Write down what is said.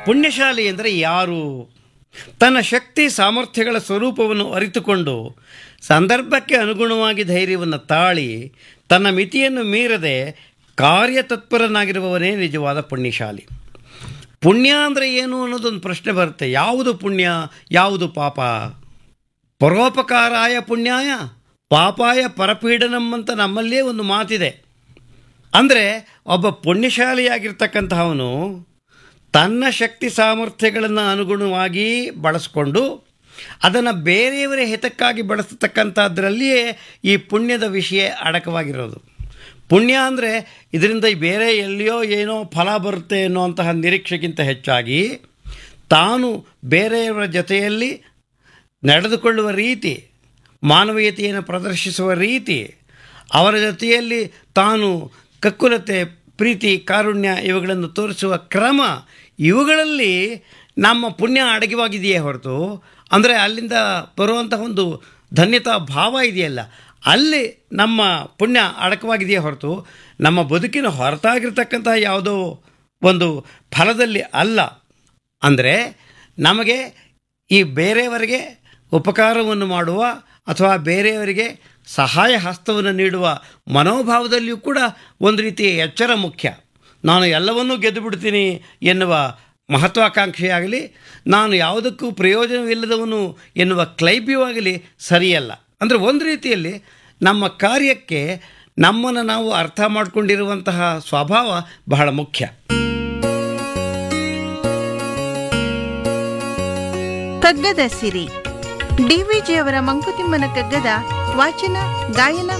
ಪುಣ್ಯಶಾಲಿ ಎಂದರೆ ಯಾರು ತನ್ನ ಶಕ್ತಿ ಸಾಮರ್ಥ್ಯಗಳ ಸ್ವರೂಪವನ್ನು ಅರಿತುಕೊಂಡು ಸಂದರ್ಭಕ್ಕೆ ಅನುಗುಣವಾಗಿ ಧೈರ್ಯವನ್ನು ತಾಳಿ ತನ್ನ ಮಿತಿಯನ್ನು ಮೀರದೆ ಕಾರ್ಯತತ್ಪರನಾಗಿರುವವನೇ ನಿಜವಾದ ಪುಣ್ಯಶಾಲಿ ಪುಣ್ಯ ಅಂದರೆ ಏನು ಅನ್ನೋದೊಂದು ಪ್ರಶ್ನೆ ಬರುತ್ತೆ ಯಾವುದು ಪುಣ್ಯ ಯಾವುದು ಪಾಪ ಪರೋಪಕಾರಾಯ ಪುಣ್ಯಾಯ ಪಾಪಾಯ ಪರಪೀಡನಂ ಅಂತ ನಮ್ಮಲ್ಲೇ ಒಂದು ಮಾತಿದೆ ಅಂದರೆ ಒಬ್ಬ ಪುಣ್ಯಶಾಲಿಯಾಗಿರ್ತಕ್ಕಂತಹವನು ತನ್ನ ಶಕ್ತಿ ಸಾಮರ್ಥ್ಯಗಳನ್ನು ಅನುಗುಣವಾಗಿ ಬಳಸ್ಕೊಂಡು ಅದನ್ನು ಬೇರೆಯವರ ಹಿತಕ್ಕಾಗಿ ಬಳಸತಕ್ಕಂಥದ್ರಲ್ಲಿಯೇ ಈ ಪುಣ್ಯದ ವಿಷಯ ಅಡಕವಾಗಿರೋದು ಪುಣ್ಯ ಅಂದರೆ ಇದರಿಂದ ಬೇರೆ ಎಲ್ಲಿಯೋ ಏನೋ ಫಲ ಬರುತ್ತೆ ಅನ್ನುವಂತಹ ನಿರೀಕ್ಷೆಗಿಂತ ಹೆಚ್ಚಾಗಿ ತಾನು ಬೇರೆಯವರ ಜೊತೆಯಲ್ಲಿ ನಡೆದುಕೊಳ್ಳುವ ರೀತಿ ಮಾನವೀಯತೆಯನ್ನು ಪ್ರದರ್ಶಿಸುವ ರೀತಿ ಅವರ ಜೊತೆಯಲ್ಲಿ ತಾನು ಕಕ್ಕುಲತೆ ಪ್ರೀತಿ ಕಾರುಣ್ಯ ಇವುಗಳನ್ನು ತೋರಿಸುವ ಕ್ರಮ ಇವುಗಳಲ್ಲಿ ನಮ್ಮ ಪುಣ್ಯ ಅಡಗಿವಾಗಿದೆಯೇ ಹೊರತು ಅಂದರೆ ಅಲ್ಲಿಂದ ಬರುವಂತಹ ಒಂದು ಧನ್ಯತಾ ಭಾವ ಇದೆಯಲ್ಲ ಅಲ್ಲಿ ನಮ್ಮ ಪುಣ್ಯ ಅಡಕವಾಗಿದೆಯೇ ಹೊರತು ನಮ್ಮ ಬದುಕಿನ ಹೊರತಾಗಿರ್ತಕ್ಕಂತಹ ಯಾವುದೋ ಒಂದು ಫಲದಲ್ಲಿ ಅಲ್ಲ ಅಂದರೆ ನಮಗೆ ಈ ಬೇರೆಯವರಿಗೆ ಉಪಕಾರವನ್ನು ಮಾಡುವ ಅಥವಾ ಬೇರೆಯವರಿಗೆ ಸಹಾಯ ಹಸ್ತವನ್ನು ನೀಡುವ ಮನೋಭಾವದಲ್ಲಿಯೂ ಕೂಡ ಒಂದು ರೀತಿಯ ಎಚ್ಚರ ಮುಖ್ಯ ನಾನು ಎಲ್ಲವನ್ನೂ ಗೆದ್ದು ಬಿಡ್ತೀನಿ ಎನ್ನುವ ಮಹತ್ವಾಕಾಂಕ್ಷೆಯಾಗಲಿ ನಾನು ಯಾವುದಕ್ಕೂ ಪ್ರಯೋಜನವಿಲ್ಲದವನು ಎನ್ನುವ ಕ್ಲೈಬ್ಯವಾಗಲಿ ಸರಿಯಲ್ಲ ಅಂದರೆ ಒಂದು ರೀತಿಯಲ್ಲಿ ನಮ್ಮ ಕಾರ್ಯಕ್ಕೆ ನಮ್ಮನ್ನು ನಾವು ಅರ್ಥ ಮಾಡಿಕೊಂಡಿರುವಂತಹ ಸ್ವಭಾವ ಬಹಳ ಮುಖ್ಯ ಕಗ್ಗದ ಸಿರಿ ಡಿವಿಜಿಯವರ ಮಂಕುತಿಮ್ಮನ ಕಗ್ಗದ ವಾಚನ ಗಾಯನ